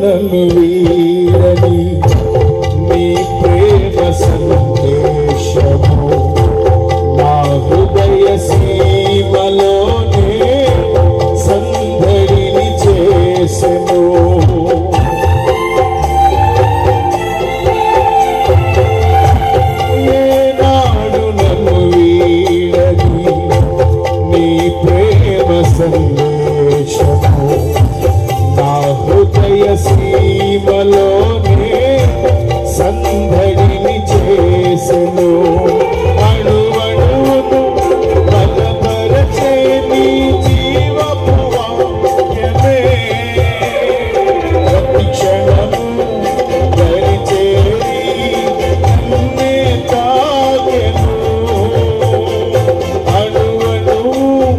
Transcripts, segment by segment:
నన్ను వీడని నీ ప్రేమ సందేశము నా హృదయ సీమలోనే సందడిని చేసెను ఏనాడు నన్ను వీడని నీ ప్రేమ సందేశము నా హృదయ సీమలోనే సందడిని చేసెను అణువణువును బలపరచే నీ జీవపు వాక్యమే ప్రతి క్షణము దరిచేరి నన్నే తాకెను అణువణువు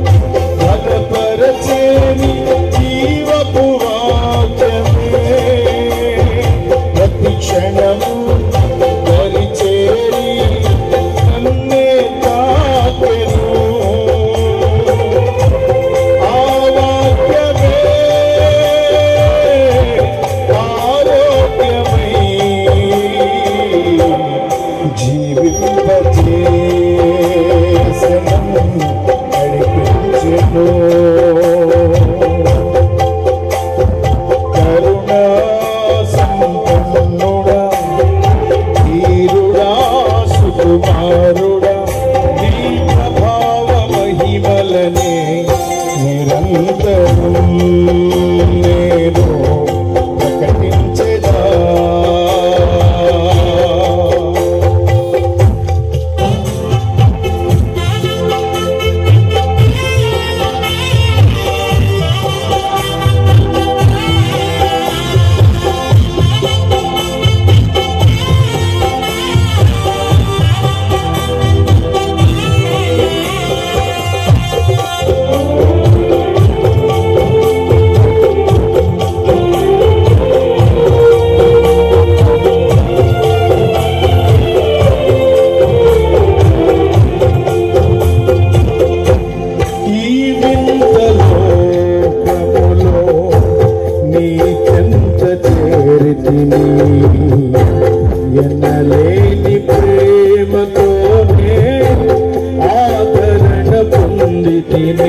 బలపరచేని జీవపు వాక్యమే ప్రతి క్షణము దరిచేరి నన్నే తాకెను ఆ వాక్యమే ఆరోగ్యమై జీవింపజేసెను నడిపించెను కరుణా సంపన్నుడా ధీరుడా సుకుమారుడా నీ ప్రభావ మహిమలనే నిరంతరం నేను ప్రకటించదా ఈ వింత లోకములో నీ చెంత చేరితిని ఎన్నలేని ప్రేమతోనే ఆదరణ పొందితిని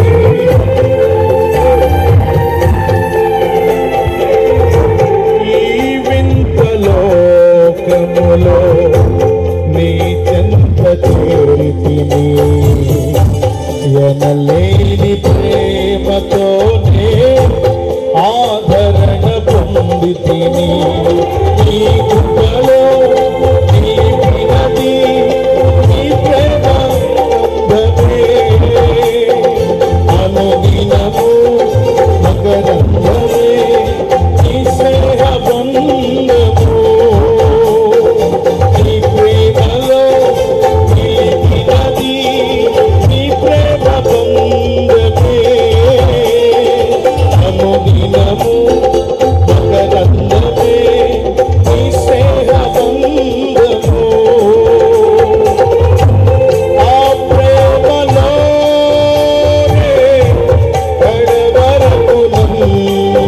ఈ వింత లోకములో నీ చెంత చేరితిని ఎనలేని ప్రేమతోనే ఆదరణ పొందితిని నీ కృపలో నీ వినది నీ ప్రేమ బంధమే అనుదినము మకరందమే నీ స్నేహ బంధము నీ ప్రేమలో నిలిపినది నీ ప్రేమ బంధమే అనుదినము మకరందమే నీ స్నేహ బంధము ఆ ప్రేమలోనే కడవరకు నన్ను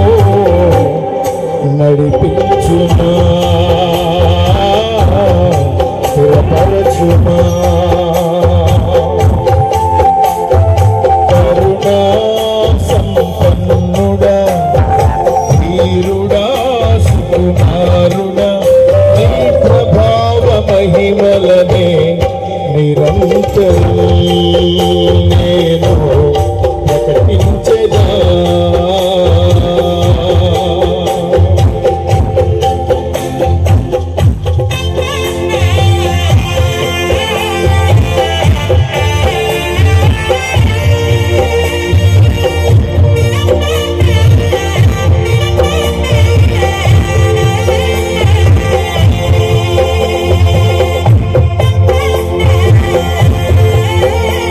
నడిపించుమా స్థిరపరచుమా కరుణా సంపన్నుడా ధీరుడా సుకుమారుడా నీ ప్రభావ మహిమలనే నిరంతరం నేను ప్రకటించదా ఆ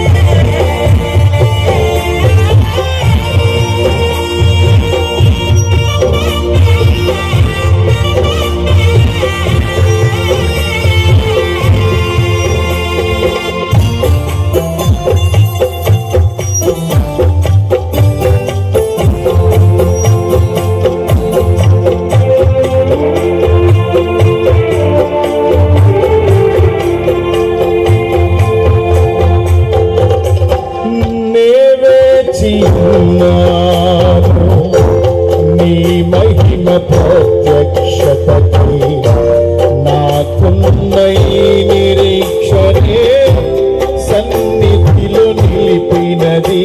మహిమ ప్రత్యక్షతకై నాకున్న ఈ నిరీక్షణే సన్నిధిలో నిలిపినది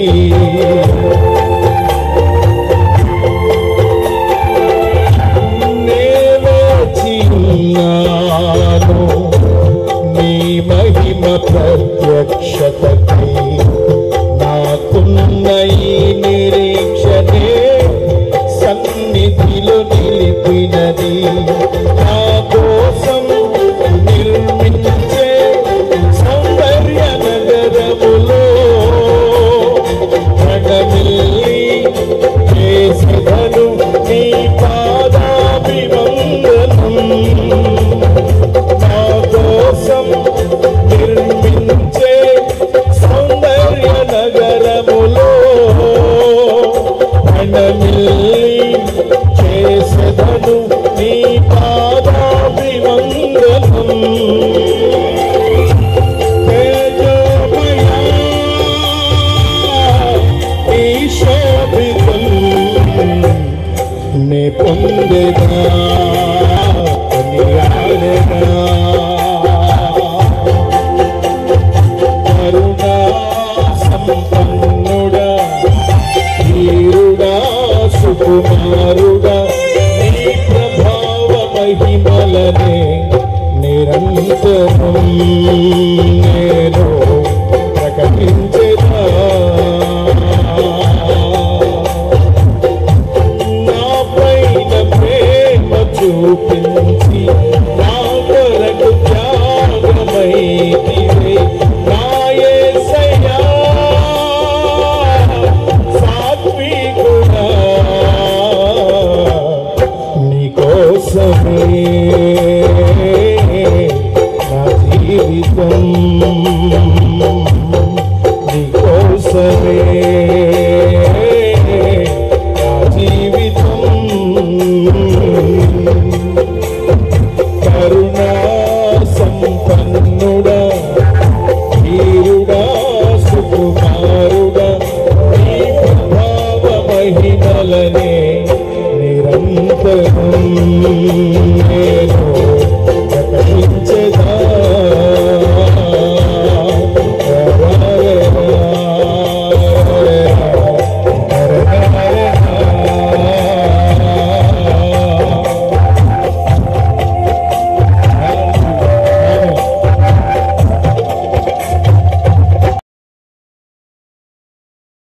నేవేచి ఉన్నాను నీ మహిమ ప్రత్యక్షతకై నాకున్న ఈ నిరీక్షణే సన్నిధిలో నిలిపినది నా కోసం నిర్మించే సౌందర్య నగరములో ప్రణమిల్లి చేసెదను నీ పాదాభివందనం నా కోసం నిర్మించే సౌందర్య నగరములో ప్రణమిల్లి చేసెదను నీ పాదాభివందనం తేజోమయా ఈ శోభితం నే పొందెదా కొనియాడెదా కరుణా సంపన్నుడా వీరుడా సుకుమారుడా నీ ప్రభావ మహిమలనే నిరంతరం నేను ప్రకటించేదా నా పైన ప్రేమ చూపించి నా కొరకు త్యాగమైతివే నా యేసయ్యా సాత్వికుడా నీకోసమే నా జీవితం నీకోసమే నా జీవితం కరుణా సంపన్నుడా వీరుడా సుకుమారుడా నీ ప్రభావ మహిమలనే నిరంతరం నేను ప్రకటించదా